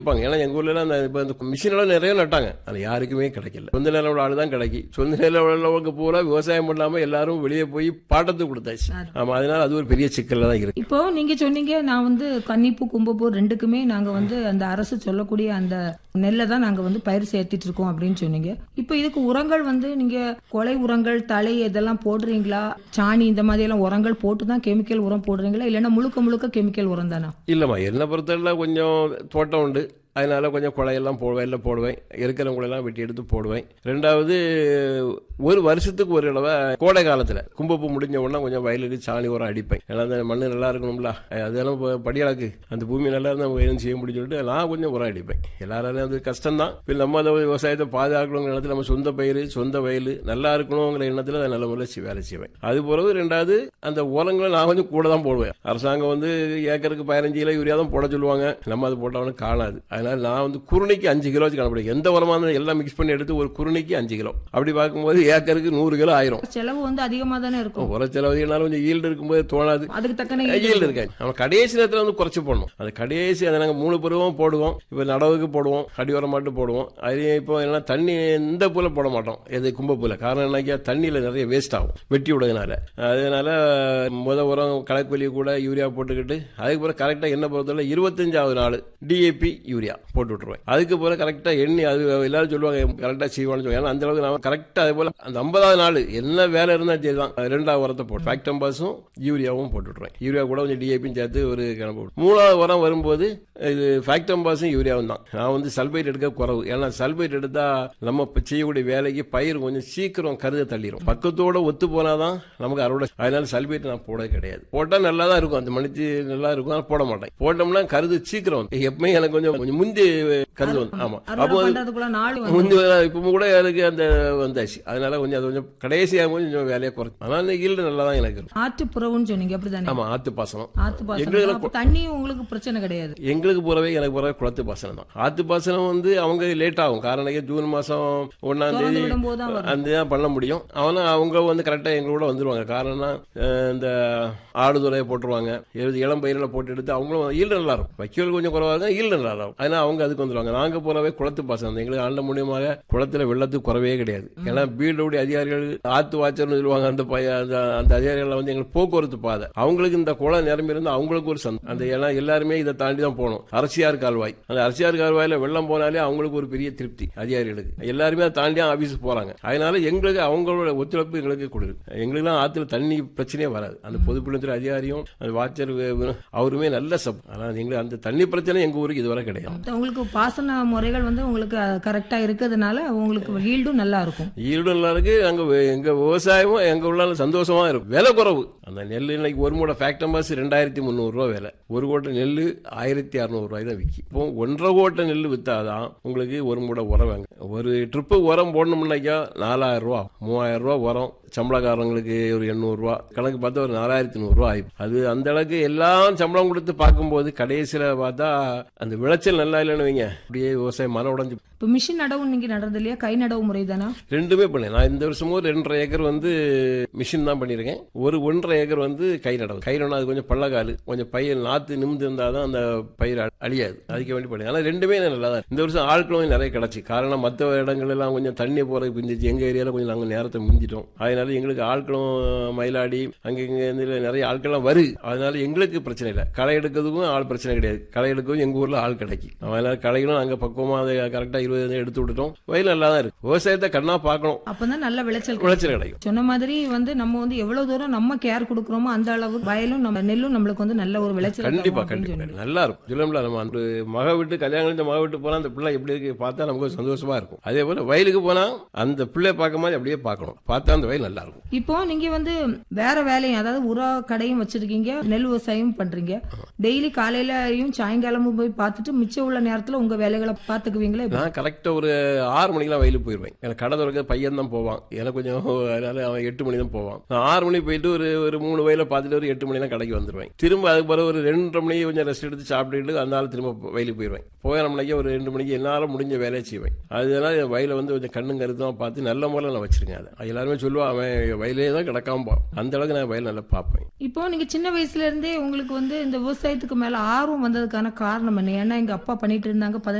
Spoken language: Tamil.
இருப்பாங்க ஏன்னா எங்க ஊர்ல எல்லாம் அந்த இப்ப இந்த மிஷின் எல்லாம் நிறைய நட்டாங்க அது யாருக்குமே கிடைக்கல சொந்த நிலம் உள்ள ஆளு தான் கிடைக்கி சொந்த நிலம் உள்ளவங்க பூரா விவசாயம் பண்ணாம எல்லாரும் வெளியே போய் பாட்டத்துக்கு கொடுத்தாச்சு ஆமா அதனால அது ஒரு பெரிய சிக்கல்ல தான் இருக்கு இப்போ நீங்க சொன்னீங்க நான் வந்து கன்னிப்பூ கும்பப்பூ ரெண்டுக்குமே நாங்க வந்து அந்த அரசு சொல்லக்கூடிய அந்த நெல்லை தான் நாங்க வந்து பயிர் சேர்த்திட்டு இருக்கோம் அப்படின்னு சொன்னீங்க இப்போ இதுக்கு உரங்கள் வந்து நீங்க கொலை உரங்கள் தழை இதெல்லாம் போடுறீங்களா சாணி இந்த மாதிரி எல்லாம் உரங்கள் போட்டு தான் கெமிக்கல் உரம் போடுறீங்களா இல்லைன்னா முழுக்க முழுக்க கெமிக்கல் உரம் தானா இல்லம்மா என்னை பொறுத்தவரை கொஞ்சம் தோட்டம் உண்டு அதனால கொஞ்சம் குழையெல்லாம் போடுவேன் இல்லை போடுவேன் இருக்கிற குழையெல்லாம் வெட்டி எடுத்து போடுவேன் ரெண்டாவது ஒரு வருஷத்துக்கு ஒரு தடவை கோடை காலத்தில் கும்பப்பூ முடிஞ்ச உடனே கொஞ்சம் வயலுக்கு சாணி உரம் அடிப்பேன் ஏன்னா அந்த மண் நல்லா இருக்கணும்ல அதெல்லாம் இப்போ படியாக்கு அந்த பூமி நல்லா இருந்தால் நம்ம எதுவும் செய்ய முடியும்னு சொல்லிட்டு நான் கொஞ்சம் உரம் அடிப்பேன் எல்லாராலையும் அது கஷ்டம்தான் இப்போ நம்ம அந்த விவசாயத்தை பாதுகாக்கணுங்கிற இடத்துல நம்ம சொந்த பயிர் சொந்த வயல் நல்லா இருக்கணுங்கிற எண்ணத்தில் அதை நல்ல முறையில் செய்- வேலை செய்வேன் அது பிறகு ரெண்டாவது அந்த உரங்களை நான் கொஞ்சம் கூட தான் போடுவேன் அரசாங்கம் வந்து ஏக்கருக்கு பதினஞ்சு கிலோ யூரியா தான் போட சொல்லுவாங்க நம்ம அது போட்டவனு காணாது அதனால நான் வந்து குருணைக்கு அஞ்சு கிலோ வச்சு கணப்பிடிக்கும் எந்த உரமா இருந்தாலும் எல்லாம் மிக்ஸ் பண்ணி எடுத்து ஒரு குருணைக்கு அஞ்சு கிலோ அப்படி பார்க்கும்போது ஏக்கருக்கு நூறு கிலோ ஆயிரும் செலவு வந்து அதிகமா தானே இருக்கும் உர செலவு என்னாலும் கொஞ்சம் ஈல்டு இருக்கும்போது தோணாது அதுக்கு தக்கன ஈல்டு இருக்காது நம்ம கடைசி நேரத்தில் வந்து குறைச்சு போடணும் அது கடைசி அதை நாங்கள் மூணு பருவம் போடுவோம் இப்போ நடவுக்கு போடுவோம் அடி உரம் மட்டும் போடுவோம் அது இப்போ என்ன தண்ணி இந்த பூல போட மாட்டோம் எது கும்பப்பூல காரணம் என்னக்கா தண்ணியில் நிறைய வேஸ்ட் ஆகும் வெட்டி விடுறதுனால அதனால முத உரம் களைக்கொல்லி கூட யூரியா போட்டுக்கிட்டு அதுக்கு பிறகு கரெக்டாக என்ன பொறுத்தவரை இருபத்தஞ்சாவது நாள் டிஏபி யூரியா போட்டு விட்டுருவேன் அதுக்கு பிறகு கரெக்டாக எண்ணி அது எல்லாரும் சொல்லுவாங்க கரெக்டாக செய்வான்னு சொல்லுவாங்க ஏன்னா அந்த அளவுக்கு நான் கரெக்டாக அதே போல அந்த ஐம்பதாவது நாள் என்ன வேலை இருந்தாலும் சரி தான் ரெண்டாவது உரத்தை போட்டு ஃபேக்டம்பாஸும் யூரியாவும் போட்டு விட்டுருவேன் யூரியா கூட கொஞ்சம் டிஏபியும் சேர்த்து ஒரு கணக்கு போட்டு மூணாவது உரம் வரும்போது இது ஃபேக்டம்பாஸும் யூரியாவும் தான் நான் வந்து சல்பைட் எடுக்க குறவு ஏன்னா சல்பைட் எடுத்தா நம்ம இப்ப செய்யக்கூடிய வேலைக்கு பயிர் கொஞ்சம் சீக்கிரம் கருத தள்ளிடும் பக்கத்தோட ஒத்து போனாதான் நமக்கு அறுவடை அதனால சல்பைட் நான் போட கிடையாது போட்டா நல்லா தான் இருக்கும் அந்த மணிச்சு நல்லா இருக்கும் ஆனா போட மாட்டேன் போட்டோம்னா கருது சீக்கிரம் வந்து. எப்பவுமே எனக்கு கொஞ்சம் கொஞ்சம் முந்தி கருது வந்து ஆமா அறுவடை அப்போ பண்றதுக்குள்ள நாள் வந்து முந்தி இப்போ கூட எனக்கு அந்த வந்தாச்சு அதனால கொஞ்சம் அது கொஞ்சம் கடைசியாக கொஞ்சம் வேலையை குறைச்சு ஆனால் இந்த ஈல்டு நல்லா தான் எனக்கு இருக்கும் ஆற்றுப்புறவுன்னு சொன்னீங்க அப்படிதானே ஆமா ஆத்து பாசனம் ஆத்து பாசனம் எங்களுக்கு தான். அப்ப தண்ணியும் உங்களுக்கு பிரச்சனை கிடையாது எங்களுக்கு போறவே எனக்கு போறவே குளத்து பாசனம் தான் ஆத்து பாசனம் வந்து அவங்க லேட் ஆகும் காரணம் ஜூன் மாசம் ஒன்னாம் திறந்து தேதி விடும்போது தான் வரும் அந்த தான் பண்ண முடியும் அவனா அவங்க வந்து கரெக்டா எங்களோட வந்துருவாங்க காரணம் அஹ், இந்த ஆடுதுறையை போட்டுருவாங்க எழுது இளம் பயிரில் போட்டு எடுத்து அவங்களும் ஈல்டு நல்லா இருக்கும் வைக்கோல் கொஞ்சம் குறவா இருக்கும் ஈல்டு நல்லா இருக்கும் அதனால அவங்க அதுக்கு வந்துருவாங்க நாங்க போறவே குளத்து பாசனம் தான். எங்களுக்கு ஆண்ட மூலியமாக குளத்துல வெள்ளத்துக்கு குறவே கிடையாது ஏன்னா பீல்டுடைய அதிகாரிகள் ஆத்து வாச்சர்னு சொல்லுவாங்க அந்த பைய- அந்த அந்த அதிகாரிகள் வந்து எங்களுக்கு போக்குவரத்து பாதை அவங்களுக்கு இந்த குளம் நிரம்பி இருந்தா அவங்களுக்கு ஒரு சந்தோஷம் அந்த ஏன்னா எல்லாருமே இதை தாண்டி தான் போகணும் அரசியார் கால்வாய் அந்த அரசியார் கால்வாயில வெள்ளம் போனாலே அவங்களுக்கு ஒரு பெரிய திருப்தி அதிகாரிகளுக்கு எல்லாருமே அதை தாண்டி ஆபீஸ் போறாங்க அதனால எங்களுக்கு அவங்களோட ஒத்துழைப்பு எங்களுக்கு கொடுக்கு எங்களுக்கு ஆத்துல தண்ணி பிரச்சனையே வராது அந்த பொதுப்பணித்துறை அதிகாரியும் அந்த வாச்சர் வே- வே- அவருமே நல்ல சப் ஆனால் எங்களுக்கு அந்த தண்ணி பிரச்சனை எங்க ஊருக்கு இதுவரை கிடையாது உங்களுக்கு பாசன முறைகள் வந்து உங்களுக்கு கரெக்டா இருக்கிறதுனால உங்களுக்கு ஈல்டும் நல்லா இருக்கும் ஈடு நல்லா இருக்கு அங்க வே- எங்க விவசாயமும் எங்க உள்ள சந்தோஷமா இருக்கும் விலை குறவு அந்த நெல் இன்னைக்கு ஒரு மூடை ஃபேக்டம்பாஸ் ரெண்டாயிரத்தி முந்நூறு ரூபா விலை ஒரு கோட்டை நெல் ஆயிரத்தி அறுநூறு ரூபாய் தான் விற்கி இப்போ ஒன்றரை கோட்டை நெல் வித்தாதான் உங்களுக்கு ஒரு மூடை உரம் வாங்க ஒரு ட்ரிப்பு உரம் போடணும்னாக்கா நாலாயிரம் ரூபா மூவாயிரம் ரூபா உரம் சம்பளக்காரங்களுக்கு ஒரு எண்ணூறு ரூபா கணக்கு பார்த்தா ஒரு நாலாயிரத்தி நூறுரூவா ஆயிடும் அது அந்த அளவுக்கு எல்லாம் சம்பளம் கொடுத்து பார்க்கும்போது கடைசியில் பார்த்தா அந்த விளைச்சல் நல்லா இல்லைன்னு வைங்க அப்படியே விவசாயம் மன உடைஞ்சு இப்ப மிஷின் நடவு நீங்க நடுறது இல்லையா கை நடவு முறை தானா ரெண்டுமே பண்ணேன் நான் இந்த வருஷமும் ரெண்டரை ஏக்கர் வந்து மிஷின் தான் பண்ணியிருக்கேன் ஒரு ஒன்றரை ஏக்கர் வந்து கை நடவு கை நடவு அது கொஞ்சம் பள்ளக்கால் கொஞ்சம் பயிர் நாற்று நிமிந்து இருந்தால் தான் அந்த பயிர் அ- அழியாது அதுக்கு வேண்டி பண்ணேன் ஆனால் ரெண்டுமே நல்லா தான் இருக்கு. இந்த வருஷம் ஆட்களும் நிறைய கிடச்சி காரணம் மற்ற இடங்கள் எல்லாம் கொஞ்சம் தண்ணி போகிறதுக்கு பிந்திச்சு எங்கள் ஏரியாவில் கொஞ்சம் நாங்கள் நேரத்தை மிஞ்சிட்டோம் அதனால எங்களுக்கு ஆட்களும் மயிலாடி அங்கே இங்கே இருந்து நிறைய ஆட்கள்லாம் வருது அதனால எங்களுக்கு பிரச்சனை இல்லை களை எடுக்கிறதுக்கும் ஆள் பிரச்சனை கிடையாது களை எடுக்கவும் எங்கள் ஊரில் ஆள் கிடைக்கும் அதனால களைகளும் அங்கே பக்குவமாக அதை கரெக்டாக இருபது எடுத்து விட்டுட்டோம் வயல் நல்லா தான் இருக்கு விவசாயத்தை கண்ணா பார்க்கணும் அப்பதான் நல்ல விளைச்சல் கிடைக்கும். விளைச்சல் கிடைக்கும் சொன்ன மாதிரி வந்து நம்ம வந்து எவ்வளவு தூரம் நம்ம கேர் கொடுக்குறோமோ அந்த அளவு வயலும் நம்ம நெல்லும் நம்மளுக்கு வந்து நல்ல ஒரு விளைச்சல் கண்டிப்பா தரும் அப்படின்னு கண்டிப்பா சொன்னீங்க. நல்லா இருக்கும் சொல்லல நம்ம அந்த மக விட்டு கல்யாணம் கழிச்ச மக விட்டு போனா அந்த பிள்ளை எப்படி இருக்கு பார்த்தா நமக்கு ஒரு சந்தோஷமா இருக்கும் அதே போல வயலுக்கு போனா அந்த பிள்ளை பார்க்கும் போது அப்படியே பார்க்கணும் பார்த்தா அந்த வயல் நல்லா இருக்கும் இப்போ நீங்க வந்து வேற வேலையும் அதாவது உர கடையும் வச்சிருக்கீங்க நெல் விவசாயம் பண்றீங்க டெய்லி காலையிலயும் சாயங்காலமும் போய் பார்த்துட்டு மிச்சம் உள்ள நேரத்துல உங்க வேலைகளை பாத்துக்குவீங்களா எப்படி? நான் கரெக்டா ஒரு ஆறு மணிக்கெல்லாம் வயலுக்கு போயிடுவேன் எனக்கு கடை திறக்க பையன் தான் போவான் எனக்கு கொஞ்சம் அதனால அவன் எட்டு மணி தான் போவான் நான் ஆறு மணிக்கு போயிட்டு ஒரு ஒரு மூணு வயல பார்த்துட்டு ஒரு எட்டு மணிலாம் கடைக்கு வந்துருவேன் திரும்ப அதுக்கு பிறகு ஒரு ரெண்டரை மணிக்கு கொஞ்சம் ரெஸ்ட் எடுத்து சாப்பிட்டுட்டு அந்த ஆள் திரும்ப வயலுக்கு போயிடுவேன் போயிடம்னாக்கே ஒரு ரெண்டு மணிக்கு என்னால முடிஞ்ச வேலையை செய்வேன் அதனால என் வயலை வந்து கொஞ்சம் கண்ணும் கருத்துமா பார்த்து நல்ல முறையில் நான் வச்சிருக்கேன் அதை எல்லாருமே சொல்லுவான் அவன் வயலே தான் கிடக்காம போ அந்த அளவுக்கு நான் வயல் நல்லா பார்ப்பேன் இப்போ நீங்க சின்ன வயசுல இருந்தே உங்களுக்கு வந்து இந்த விவசாயத்துக்கு மேல ஆர்வம் வந்ததுக்கான காரணம் என்ன ஏன்னா எங்க அப்பா பண்ணிட்டு இருந்தாங்க